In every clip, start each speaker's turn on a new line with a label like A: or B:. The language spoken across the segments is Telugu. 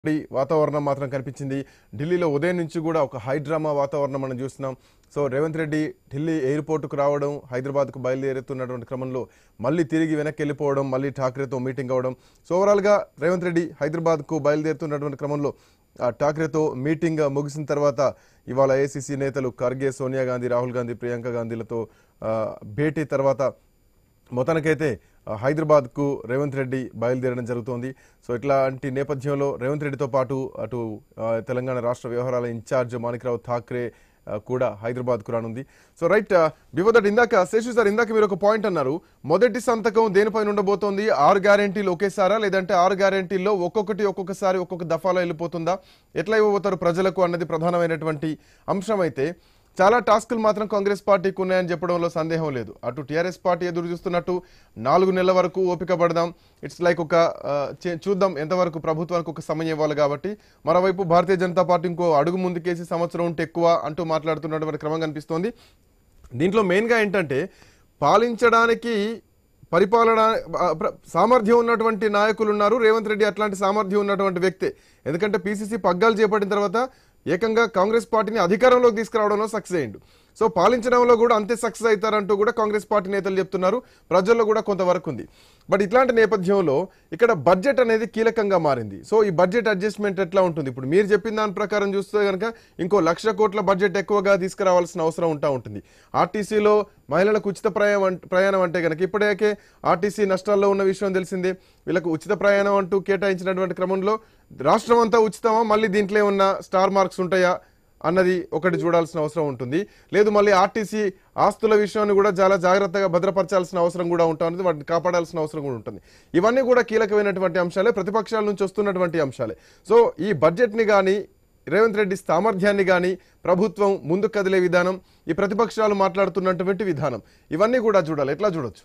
A: ఈ వాతావరణం మాత్రం కనిపించింది ఢిల్లీలో ఉదయం నుంచి కూడా ఒక హై డ్రామా వాతావరణం మనం చూస్తున్నాం సో రేవంత్ రెడ్డి ఢిల్లీ ఎయిర్పోర్టుకు రావడం హైదరాబాద్కు బయలుదేరుతున్నటువంటి క్రమంలో మళ్ళీ తిరిగి వెనక్కి వెళ్ళిపోవడం మళ్ళీ ఠాక్రేతో మీటింగ్ అవ్వడం సో ఓవరాల్గా రేవంత్ రెడ్డి హైదరాబాద్కు బయలుదేరుతున్నటువంటి క్రమంలో ఆ ఠాక్రేతో మీటింగ్ ముగిసిన తర్వాత ఇవాళ ఏసీసీ నేతలు ఖర్గే సోనియా గాంధీ రాహుల్ గాంధీ ప్రియాంక గాంధీలతో ఆ, భేటీ తర్వాత మొత్తానికైతే ఆ, హైదరాబాద్కు రేవంత్ రెడ్డి బయలుదేరడం జరుగుతోంది సో ఇట్లాంటి నేపథ్యంలో రేవంత్ రెడ్డితో పాటు అటు ఆ, తెలంగాణ రాష్ట్ర వ్యవహారాల ఇన్ఛార్జ్ మాణిక్రావు ఠాక్రే ఆ, కూడా హైదరాబాద్కు రానుంది సో రైట్ బిఫోర్ దట్ ఇందాక శేషు సార్ ఇందాక మీరు ఒక పాయింట్ అన్నారు మొదటి సంతకం దేనిపైన ఉండబోతోంది ఆరు గ్యారెంటీలు ఒకేసారా లేదంటే ఆరు గ్యారెంటీల్లో ఒక్కొక్కటి ఒక్కొక్కసారి ఒక్కొక్క దఫాలో వెళ్ళిపోతుందా ఎట్లా ఇవ్వబోతారు ప్రజలకు అన్నది ప్రధానమైనటువంటి అంశం అయితే చాలా టాస్కులు మాత్రం కాంగ్రెస్ పార్టీకి ఉన్నాయని చెప్పడంలో సందేహం లేదు అటు టీఆర్ఎస్ పార్టీ ఎదురు చూస్తున్నట్టు నాలుగు నెలల వరకు ఓపిక పడదాం ఇట్స్ లైక్ ఒక ఆ, చే- చూద్దాం ఎంతవరకు ప్రభుత్వానికి ఒక సమయం ఇవ్వాలి కాబట్టి మరోవైపు భారతీయ జనతా పార్టీ ఇంకో అడుగు ముందుకేసి సంవత్సరం ఉంటే ఎక్కువ అంటూ మాట్లాడుతున్నటువంటి క్రమం కనిపిస్తోంది దీంట్లో మెయిన్గా ఏంటంటే పాలించడానికి పరిపాలన ఆ, ప్ర- సామర్థ్యం ఉన్నటువంటి నాయకులు ఉన్నారు రేవంత్ రెడ్డి అట్లాంటి సామర్థ్యం ఉన్నటువంటి వ్యక్తే ఎందుకంటే పీసీసీ పగ్గాలు చేపట్టిన తర్వాత ఏకంగా కాంగ్రెస్ పార్టీని అధికారంలోకి తీసుకురావడంలో సక్సెస్ అయ్యిండు సో పాలించడంలో కూడా అంతే సక్సెస్ అవుతారంటూ కూడా కాంగ్రెస్ పార్టీ నేతలు చెప్తున్నారు ప్రజల్లో కూడా కొంతవరకు ఉంది బట్ ఇట్లాంటి నేపథ్యంలో ఇక్కడ బడ్జెట్ అనేది కీలకంగా మారింది సో ఈ బడ్జెట్ అడ్జస్ట్మెంట్ ఎట్లా ఉంటుంది ఇప్పుడు మీరు చెప్పిన దాని ప్రకారం చూస్తే కనుక ఇంకో లక్ష కోట్ల బడ్జెట్ ఎక్కువగా తీసుకురావాల్సిన అవసరం ఉంటా ఉంటుంది ఆర్టీసీలో మహిళలకు ఉచిత ప్రయాణం అంట- ప్రయాణం అంటే కనుక ఇప్పటికే ఆర్టీసీ నష్టాల్లో ఉన్న విషయం తెలిసిందే వీళ్ళకు ఉచిత ప్రయాణం అంటూ కేటాయించినటువంటి క్రమంలో రాష్ట్రం అంతా ఉచితమా మళ్ళీ దీంట్లో ఉన్న స్టార్ మార్క్స్ ఉంటాయా అన్నది ఒకటి చూడాల్సిన అవసరం ఉంటుంది లేదు మళ్ళీ ఆర్టీసీ ఆస్తుల విషయాన్ని కూడా చాలా జాగ్రత్తగా భద్రపరచాల్సిన అవసరం కూడా ఉంటుంది వాటిని కాపాడాల్సిన అవసరం కూడా ఉంటుంది ఇవన్నీ కూడా కీలకమైనటువంటి అంశాలే ప్రతిపక్షాల నుంచి వస్తున్నటువంటి అంశాలే సో ఈ బడ్జెట్ని కానీ రేవంత్ రెడ్డి సామర్థ్యాన్ని కానీ ప్రభుత్వం ముందుకు కదిలే విధానం ఈ ప్రతిపక్షాలు మాట్లాడుతున్నటువంటి విధానం ఇవన్నీ కూడా చూడాలి ఎట్లా చూడొచ్చు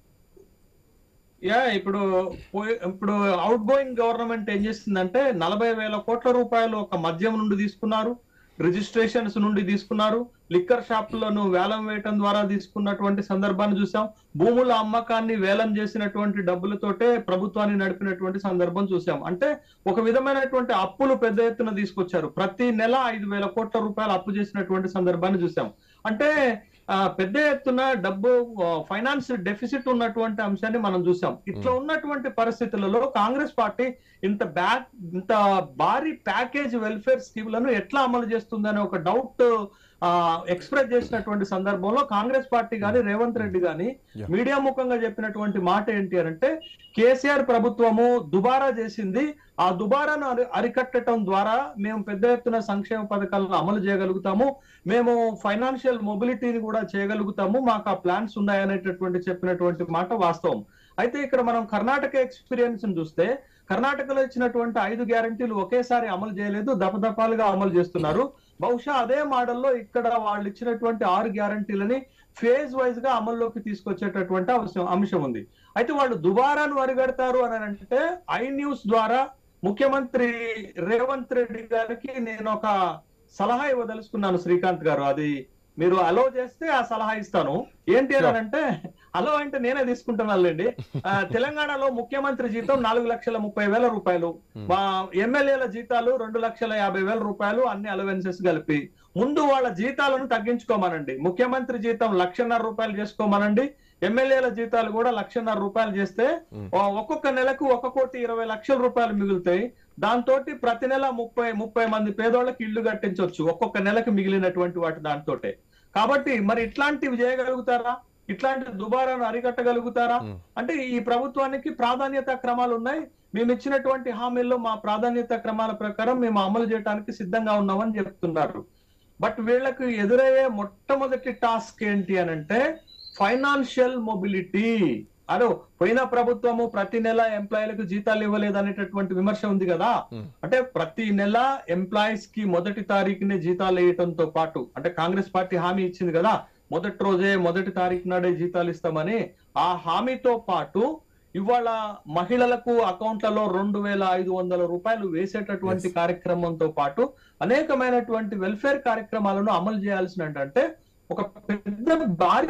B: యా ఇప్పుడు పోయి- ఇప్పుడు అవుట్ గోయింగ్ గవర్నమెంట్ ఏం చేస్తుందంటే నలభై వేల కోట్ల రూపాయలు ఒక మద్యం నుండి తీసుకున్నారు రిజిస్ట్రేషన్స్ నుండి తీసుకున్నారు లిక్కర్ షాపులను వేలం వేయటం ద్వారా తీసుకున్నటువంటి సందర్భాన్ని చూసాం భూముల అమ్మకాన్ని వేలం చేసినటువంటి డబ్బులతోటే ప్రభుత్వాన్ని నడిపినటువంటి సందర్భం చూసాం అంటే ఒక విధమైనటువంటి అప్పులు పెద్ద ఎత్తున తీసుకొచ్చారు ప్రతి నెల ఐదు వేల కోట్ల రూపాయలు అప్పు చేసినటువంటి సందర్భాన్ని చూసాం అంటే ఆ, పెద్ద ఎత్తున డబ్బు ఫైనాన్స్ డెఫిసిట్ ఉన్నటువంటి అంశాన్ని మనం చూసాం ఇట్లా ఉన్నటువంటి పరిస్థితులలో కాంగ్రెస్ పార్టీ ఇంత బ్యాక్ ఇంత భారీ ప్యాకేజ్ వెల్ఫేర్ స్కీమ్లను ఎట్లా అమలు చేస్తుందనే ఒక డౌట్ ఎక్స్ప్రెస్ చేసినటువంటి సందర్భంలో కాంగ్రెస్ పార్టీ గాని రేవంత్ రెడ్డి గాని
A: Yeah.
B: మీడియా ముఖంగా చెప్పినటువంటి మాట ఏంటి అని అంటే కేసీఆర్ ప్రభుత్వము దుబారా చేసింది ఆ దుబారాను అరి- అరికట్టడం ద్వారా మేము పెద్ద ఎత్తున సంక్షేమ పథకాలను అమలు చేయగలుగుతాము మేము ఫైనాన్షియల్ మొబిలిటీని కూడా చేయగలుగుతాము మాకు ఆ ప్లాన్స్ ఉన్నాయనేటటువంటి చెప్పినటువంటి మాట వాస్తవం అయితే ఇక్కడ మనం కర్ణాటక ఎక్స్పీరియన్స్ చూస్తే కర్ణాటకలో ఇచ్చినటువంటి ఐదు గ్యారంటీలు ఒకేసారి అమలు చేయలేదు దపదపాలుగా అమలు చేస్తున్నారు బహుశా అదే మోడల్లో ఇక్కడ వాళ్ళు ఇచ్చినటువంటి ఆరు గ్యారంటీలని ఫేజ్ వైజ్ గా అమల్లోకి తీసుకొచ్చేటటువంటి అవసరం అంశం ఉంది అయితే వాళ్ళు దుబారాను అరిగడతారు అని అంటే ఐ న్యూస్ ద్వారా ముఖ్యమంత్రి రేవంత్ రెడ్డి గారికి నేను ఒక సలహా ఇవ్వదలుచుకున్నాను శ్రీకాంత్ గారు అది మీరు అలో చేస్తే ఆ సలహా ఇస్తాను ఏంటి అని అంటే అలో అంటే నేనే తీసుకుంటున్నానులేండి ఆ, తెలంగాణలో ముఖ్యమంత్రి జీతం నాలుగు లక్షల ముప్పై వేల రూపాయలు మా ఎమ్మెల్యేల జీతాలు రెండు లక్షల యాభై వేల రూపాయలు అన్ని అలవెన్సెస్ కలిపి ముందు వాళ్ళ జీతాలను తగ్గించుకోమనండి ముఖ్యమంత్రి జీతం లక్షన్నర రూపాయలు చేసుకోమనండి ఎమ్మెల్యేల జీతాలు కూడా లక్షన్నర రూపాయలు చేస్తే
A: Hmm.
B: ఆ, ఒక్కొక్క నెలకు ఒక కోటి ఇరవై లక్షల రూపాయలు మిగులుతాయి దాంతో ప్రతి నెల ముప్పై ముప్పై మంది పేదోళ్ళకి ఇల్లు కట్టించవచ్చు ఒక్కొక్క నెలకు మిగిలినటువంటి వాటి దాంతోటే కాబట్టి మరి ఇట్లాంటివి చేయగలుగుతారా ఇట్లాంటి దుబారాను అరికట్టగలుగుతారా
A: Hmm.
B: అంటే ఈ ప్రభుత్వానికి ప్రాధాన్యత క్రమాలు ఉన్నాయి మేము ఇచ్చినటువంటి హామీల్లో మా ప్రాధాన్యత క్రమాల ప్రకారం మేము అమలు చేయడానికి సిద్ధంగా ఉన్నామని చెప్తున్నారు బట్ వీళ్ళకు ఎదురయ్యే మొట్టమొదటి టాస్క్ ఏంటి అని అంటే ఫైనాన్షియల్ మొబిలిటీ అదో పోయిన ప్రభుత్వము ప్రతి నెల ఎంప్లాయీలకు జీతాలు ఇవ్వలేదు అనేటటువంటి విమర్శ ఉంది కదా
A: Hmm.
B: అంటే ప్రతి నెల ఎంప్లాయీస్ కి మొదటి తారీఖునే జీతాలు వేయటంతో పాటు అంటే కాంగ్రెస్ పార్టీ హామీ ఇచ్చింది కదా మొదటి రోజే మొదటి తారీఖు నాడే జీతాలు ఇస్తామని ఆ హామీతో పాటు ఇవాళ మహిళలకు అకౌంట్లలో రెండు వేల ఐదు వందల రూపాయలు వేసేటటువంటి
A: Yes.
B: కార్యక్రమంతో పాటు అనేకమైనటువంటి వెల్ఫేర్ కార్యక్రమాలను అమలు చేయాల్సిన అంటే ఒక పెద్ద భారీ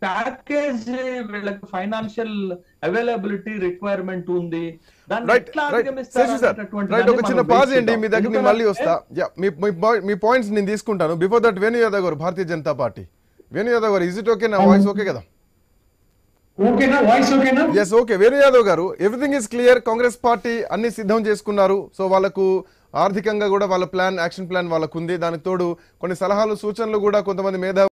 B: ప్యాకేజ్ వీళ్ళకి ఫైనాన్షియల్ అవైలబిలిటీ రిక్వైర్మెంట్ ఉంది దాన్ని
A: రైట్
B: ఎట్లా
A: రైట్
B: అధిగమిస్తారు
A: శశి సార్
B: అనేటటువంటి
A: రైట్
B: దాన్ని
A: ఒక
B: మనం
A: చిన్న
B: wait
A: పాజ్ చేయండి
B: చేద్దాం.
A: మీ దగ్గర నేను మళ్ళీ వస్తా యా మీ మీ point- మీ పాయింట్స్ నేను తీసుకుంటాను before that Venu Yadav garu Bharatiya Janata Party Venu Yadav garu is it okay నా వాయిస్ ఓకే కదా
C: ఓకేనా వాయిస్ ఓకేనా
A: yes okay Venu Yadav garu everything is clear Congress party అన్ని సిద్ధం చేసుకున్నారు సో వాళ్ళకు ఆర్థికంగా కూడా వాళ్ళ ప్లాన్ యాక్షన్ ప్లాన్ వాళ్ళకు ఉంది దానికి తోడు కొన్ని సలహాలు సూచనలు కూడా కొంతమంది మేధావులు